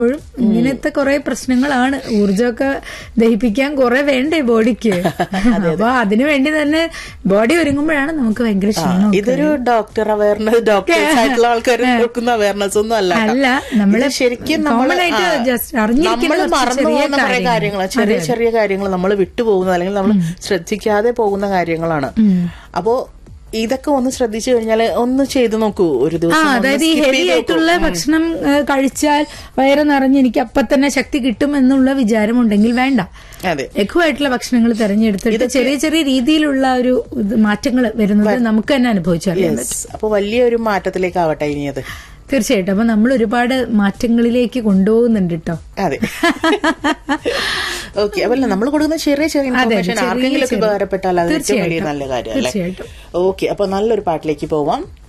ഇപ്പോഴും ഇങ്ങനത്തെ കുറെ പ്രശ്നങ്ങളാണ് ഊർജമൊക്കെ ദഹിപ്പിക്കാൻ കുറെ വേണ്ടേ ബോഡിക്ക് അപ്പൊ അതിനു വേണ്ടി തന്നെ ബോഡി ഒരുങ്ങുമ്പോഴാണ് നമുക്ക് ഭയങ്കര ക്ഷീണം ഇതൊരു ഡോക്ടർ അവയർനെസ് ഡോക്ടേഴ്സ് ആയിട്ടുള്ള ആൾക്കാർ കൊടുക്കുന്ന അവയർനെസ് ഒന്നും അല്ല കേട്ടോ. അല്ല, നമ്മള് ഇത് ശരിക്കും നമ്മൾ common ആയിട്ട് just അറിഞ്ഞിരിക്കുന്ന നമ്മൾ കുറച്ച് മറന്നു ചെറിയ പോകുന്ന കുറെ കാര്യങ്ങൾ. കാര്യങ്ങൾ ചെറിയ ചെറിയ കാര്യങ്ങൾ നമ്മൾ വിട്ടുപോകുന്ന അല്ലെങ്കിൽ നമ്മൾ ശ്രദ്ധിക്കാതെ പോകുന്ന കാര്യങ്ങളാണ് അപ്പോ ഇതൊക്കെ ഒന്ന് ശ്രദ്ധിച്ചു കഴിഞ്ഞാൽ ഒന്ന് ചെയ്തു നോക്കൂ ഒരു ആ ദിവസം ഒന്ന് അതായത് ഈ skip ഹെവി ചെയ്ത് നോക്കൂ. ആയിട്ടുള്ള ഭക്ഷണം ഏ, കഴിച്ചാൽ വയറ് നിറഞ്ഞ് എനിക്ക് അപ്പൊ തന്നെ ശക്തി കിട്ടും എന്നുള്ള വിചാരമുണ്ടെങ്കിൽ വേണ്ട അതെ ലഘുവായിട്ടുള്ള ഭക്ഷണങ്ങൾ തെരഞ്ഞെടുത്തിട്ട് ചെറിയ ചെറിയ രീതിയിലുള്ള ഒരു മാറ്റങ്ങൾ വരുന്നത് നമുക്ക് തന്നെ അനുഭവിച്ചറിയാൻ പറ്റും യെസ് അപ്പൊ വലിയൊരു മാറ്റത്തിലേക്കാവട്ടെ ഇനി അത് തീർച്ചയായിട്ടും അപ്പൊ നമ്മൾ ഒരുപാട് മാറ്റങ്ങളിലേക്ക് കൊണ്ടുപോകുന്നുണ്ട് കേട്ടോ അതെ ഓക്കെ അതല്ല നമ്മൾ കൊടുക്കുന്ന ചെറിയ ചെറിയ ഇൻഫർമേഷൻ ചെറിയ ആർക്കെങ്കിലും ഒക്കെ ചെറിയ- ഉപകാരപ്പെട്ടാൽ അത് ഏറ്റവും വലിയ തീർച്ചയായിട്ടും. നല്ല കാര്യമല്ലേ തീർച്ചയായിട്ടും. ഓക്കെ അപ്പൊ നല്ലൊരു പാട്ടിലേക്ക് പോവാം